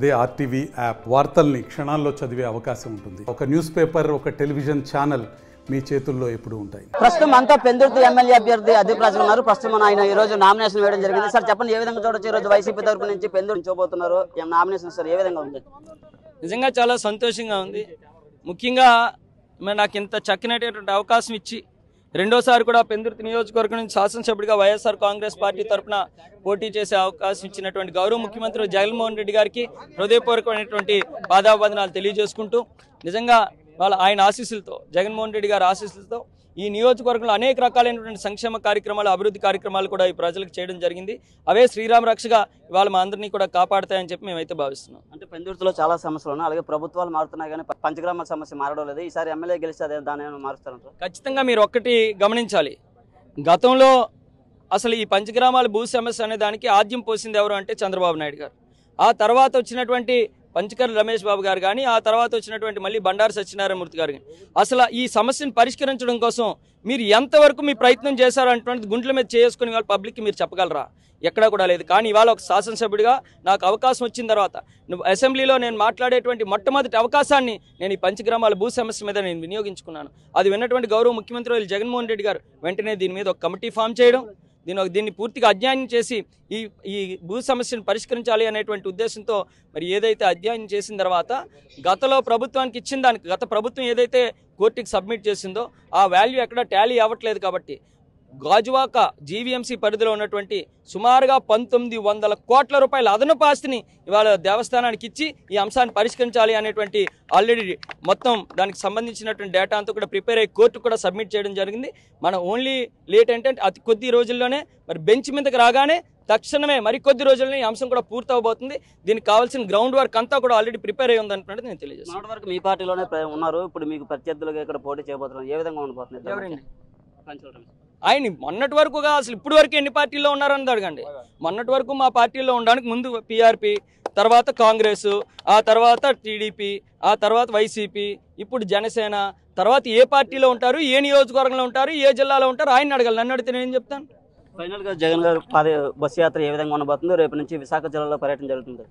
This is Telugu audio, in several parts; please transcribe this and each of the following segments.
అదే ఆర్టీవీ యాప్ వార్తల్ని క్షణాల్లో చదివే అవకాశం ఉంటుంది ఒక న్యూస్ పేపర్ ఒక టెలివిజన్ ఛానల్ మీ చేతుల్లో ఎప్పుడూ ఉంటాయి ప్రస్తుతం అంతా పెందుర్తి ఎమ్మెల్యే అభ్యర్థి అదీప్ రాజు ఉన్నారు ప్రస్తుతం ఆయన ఈ రోజు నామినేషన్ వేయడం జరిగింది సార్ చెప్పండి ఏ విధంగా చూడొచ్చు ఈ రోజు వైసీపీ తరపు నుంచి పెందుర్తి చూపోతున్నారు ఏం నామినేషన్ సార్ ఏ విధంగా ఉంది నిజంగా చాలా సంతోషంగా ఉంది ముఖ్యంగా మరి నాకు ఇంత చక్కనటువంటి అవకాశం ఇచ్చి రెండోసారి కూడా పెందుర్తి నియోజకవర్గం నుంచి శాసనసభ్యుడిగా వైఎస్ఆర్ కాంగ్రెస్ పార్టీ తరఫున పోటీ చేసే అవకాశం ఇచ్చినటువంటి గౌరవ ముఖ్యమంత్రి జగన్మోహన్ రెడ్డి గారికి హృదయపూర్వకమైనటువంటి పాదాబంధనాలు తెలియజేసుకుంటూ నిజంగా వాళ్ళ ఆయన ఆశీస్సులతో జగన్మోహన్ రెడ్డి గారి ఆశీస్సులతో ఈ నియోజకవర్గంలో అనేక రకాలైనటువంటి సంక్షేమ కార్యక్రమాలు అభివృద్ధి కార్యక్రమాలు కూడా ఈ ప్రజలకు చేయడం జరిగింది అవే శ్రీరామ రక్షగా ఇవాళ మా అందరినీ కూడా కాపాడతాయని చెప్పి మేమైతే భావిస్తున్నాం అంటే పెందుర్తిలో చాలా సమస్యలు ఉన్నాయి అలాగే ప్రభుత్వాలు మారుతున్నాయి కానీ పంచగ్రామాల సమస్య మారడం లేదు ఈసారి ఎమ్మెల్యే గెలిస్తే అదే దాని ఏమైనా మారుస్తారంటారు ఖచ్చితంగా మీరు ఒక్కటి గమనించాలి గతంలో అసలు ఈ పంచగ్రామాల భూ సమస్య అనే దానికి ఆద్యం పోసింది ఎవరు అంటే చంద్రబాబు నాయుడు గారు ఆ తర్వాత వచ్చినటువంటి పంచకర్ల రమేష్ బాబు గారు కానీ ఆ తర్వాత వచ్చినటువంటి మళ్ళీ బండారు సత్యనారాయణమూర్తి గారు కానీ అసలు ఈ సమస్యను పరిష్కరించడం కోసం మీరు ఎంతవరకు మీ ప్రయత్నం చేశారు అంటున్నది గుంట్ల మీద చేసుకుని వాళ్ళ పబ్లిక్కి మీరు చెప్పగలరా ఎక్కడా కూడా లేదు కానీ ఇవాళ ఒక శాసనసభ్యుడిగా నాకు అవకాశం వచ్చిన తర్వాత నువ్వు అసెంబ్లీలో నేను మాట్లాడేటువంటి మొట్టమొదటి అవకాశాన్ని నేను ఈ పంచగ్రామాల భూ సమస్య మీద నేను వినియోగించుకున్నాను అది విన్నటువంటి గౌరవ ముఖ్యమంత్రి వర్యులు జగన్మోహన్ రెడ్డి గారు వెంటనే దీని మీద ఒక కమిటీ ఫామ్ చేయడం దీని ఒక- దీన్ని పూర్తిగా అధ్యయనం చేసి ఈ ఈ భూ సమస్యను పరిష్కరించాలి అనేటువంటి ఉద్దేశంతో మరి ఏదైతే అధ్యయనం చేసిన తర్వాత గతలో ప్రభుత్వానికి ఇచ్చిన దానికి గత ప్రభుత్వం ఏదైతే కోర్టుకి సబ్మిట్ చేసిందో ఆ వాల్యూ ఎక్కడ టాలీ అవ్వట్లేదు కాబట్టి గాజువాక జీవీఎంసీ పరిధిలో ఉన్నటువంటి సుమారుగా పంతొమ్మిది వందల కోట్ల రూపాయల అదనపు ఆస్తిని ఇవాళ దేవస్థానానికి ఇచ్చి ఈ అంశాన్ని పరిష్కరించాలి అనేటువంటి ఆల్రెడీ మొత్తం దానికి సంబంధించినటువంటి డేటా అంతా కూడా ప్రిపేర్ అయ్యి కోర్టు కూడా సబ్మిట్ చేయడం జరిగింది మనం ఓన్లీ లేట్ అంటే అతి కొద్ది రోజుల్లోనే మరి బెంచ్ మీదకి రాగానే తక్షణమే మరికొద్ది రోజుల్లోనే ఈ అంశం కూడా పూర్తవబోతుంది దీనికి కావాల్సిన గ్రౌండ్ వర్క్ అంతా కూడా ఆల్రెడీ ప్రిపేర్ అయ్యి ఉందన్నట్టు నేను తెలియజేస్తాను మొన్నటి వరకు మీ పార్టీలోనే ప్ర- ఉన్నారు ఇప్పుడు మీకు ప్రత్యర్థులుగా ఇక్కడ పోటీ చేయబోతున్నారు ఏ విధంగా ఉండబోతుంది ఎవరండి పంచవరం. ఆయన మొన్నటి వరకుగా అసలు ఇప్పుడు వరకు ఎన్ని పార్టీల్లో ఉన్నారని అడగండి మొన్నటి వరకు మా పార్టీలో ఉండడానికి ముందు పిఆర్పి తర్వాత కాంగ్రెస్ ఆ తర్వాత టీడీపీ ఆ తర్వాత వైసీపీ ఇప్పుడు జనసేన తర్వాత ఏ పార్టీలో ఉంటారు ఏ నియోజకవర్గంలో ఉంటారు ఏ జిల్లాలో ఉంటారు ఆయన అడగాలి నన్ను అడిగితే నేను ఏం చెప్తాను ఫైనల్ గా జగన్ గారు పాద బస్సు యాత్ర ఏ విధంగా ఉండబోతుందో రేపు నుంచి విశాఖ జిల్లాలో పర్యటన జరుగుతుంది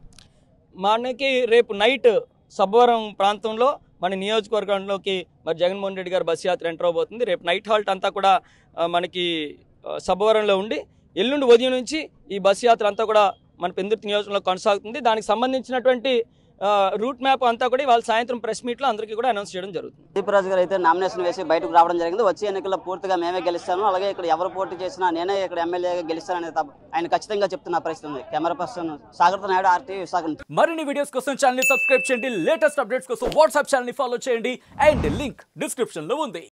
మనకి రేపు నైట్ సబ్బవరం ప్రాంతంలో మన నియోజకవర్గంలోకి మరి జగన్మోహన్ రెడ్డి గారు బస్ యాత్ర ఎంటర్ అవబోతుంది రేపు నైట్ హాల్ట్ అంతా కూడా ఆ, మనకి ఆ, సబ్బవరంలో ఉండి ఎల్లుండి ఉదయం నుంచి ఈ బస్ యాత్ర అంతా కూడా మన పెందుర్తి నియోజకవర్గంలో కొనసాగుతుంది దానికి సంబంధించినటువంటి ఆ, రూట్ మ్యాప్ అంతా కూడా ఇవాళ సాయంత్రం ప్రెస్ మీట్లో అందరికీ కూడా అనౌన్స్ చేయడం జరుగుతుంది దీపరాజు గారు అయితే నామినేషన్ వేసి బయటకు రావడం జరిగింది వచ్చే ఎన్నికల్లో పూర్తిగా మేమే గెలుస్తాను అలాగే ఇక్కడ ఎవరు పోటీ చేసినా నేనే ఇక్కడ ఎమ్మెల్యేగా గెలుస్తానని తప్ప- ఆయన ఖచ్చితంగా చెప్తున్న పరిస్థితి ఉంది camera person Sagar Naidu RT Visakha నుంచి. మరిన్ని వీడియోస్ కోసం ఛానల్ ని సబ్స్క్రైబ్ చేయండి లేటెస్ట్ అప్డేట్స్ కోసం వాట్సాప్ ఛానల్ ని ఫాలో చేయండి అండ్ లింక్ డిస్క్రిప్షన్ లో ఉంది